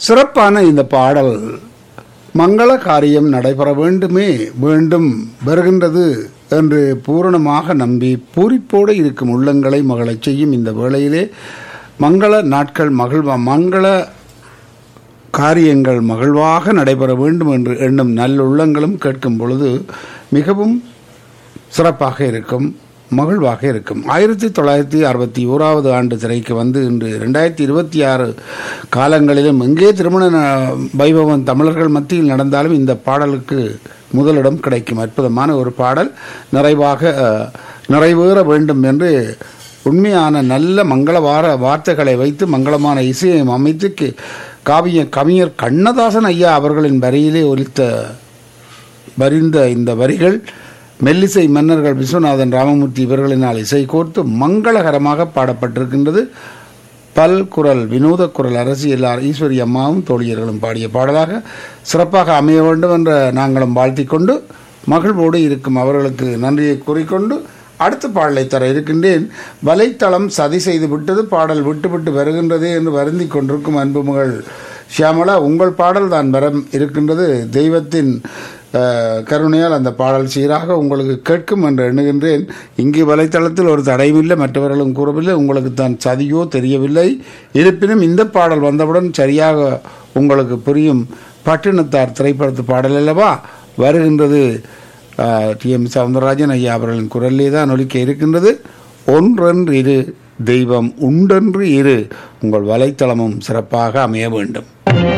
சிறப்பான இந்த பாடல் மங்கள காரியம் நடைபெற வேண்டுமே வேண்டும் வருகின்றது என்று பூரணமாக நம்பி பூரிப்போடு இருக்கும் உள்ளங்களை மகளச் செய்யும் இந்த வேளையிலே மங்கள நாட்கள் மகிழ்வா மங்கள காரியங்கள் மகிழ்வாக நடைபெற வேண்டும் என்று எண்ணும் நல்லுள்ளங்களும் கேட்கும் பொழுது மிகவும் சிறப்பாக இருக்கும் மகிழ்வாக இருக்கும் ஆயிரத்தி தொள்ளாயிரத்தி அறுபத்தி ஓராவது ஆண்டு திரைக்கு வந்து இன்று ரெண்டாயிரத்தி இருபத்தி ஆறு காலங்களிலும் எங்கே திருமண ந- வைபவம் தமிழர்கள் மத்தியில் நடந்தாலும் இந்த பாடலுக்கு முதலிடம் கிடைக்கும் அற்புதமான ஒரு பாடல் நிறைவாக அஹ், நிறைவேற வேண்டும் என்று உண்மையான நல்ல மங்களவார வார்த்தைகளை வைத்து மங்களமான இசையை அமைத்து கி- காவிய கவிஞர் கண்ணதாசன் ஐயா அவர்களின் வரியிலே ஒலித்த வரிந்த இந்த வரிகள் மெல்லிசை மன்னர்கள் விஸ்வநாதன் ராமமூர்த்தி இவர்களினால் இசை கோர்த்து மங்களகரமாக பாடப்பட்டிருக்கின்றது பல் குரல் வினோத குரல் அரசியல் ஈஸ்வரி அம்மாவும் தோழியர்களும் பாடிய பாடலாக சிறப்பாக அமைய வேண்டும் என்ற நாங்களும் வாழ்த்திக் கொண்டு மகிழ்வோடு இருக்கும் அவர்களுக்கு நன்றியை கூறிக்கொண்டு அடுத்த பாடலை தர இருக்கின்றேன் வலைத்தளம் சதி செய்து விட்டது பாடல் விட்டுவிட்டு வருகின்றதே என்று வருந்தி கொண்டிருக்கும் அன்புமகள் ஷியாமலா உங்கள் பாடல் தான் வர இருக்கின்றது தெய்வத்தின் அஹ், கருணையால் அந்த பாடல் சீராக உங்களுக்கு கேட்கும் என்று எண்ணுகின்றேன் இங்கு வலைத்தளத்தில் ஒரு தடையுமில்லை மற்றவர்களும் கூறவில்லை உங்களுக்கு தான் சதியோ தெரியவில்லை இருப்பினும் இந்த பாடல் வந்தவுடன் சரியாக உங்களுக்கு புரியும் பட்டினத்தார் திரைப்படத்து பாடல் அல்லவா வருகின்றது டி எம் சவுந்தரராஜன் ஐயா அவர்களின் குரலிலே தான் ஒலிக்க இருக்கின்றது ஒன்றென்று இரு தெய்வம் உண்டென்று இரு உங்கள் வலைத்தளமும் சிறப்பாக அமைய வேண்டும்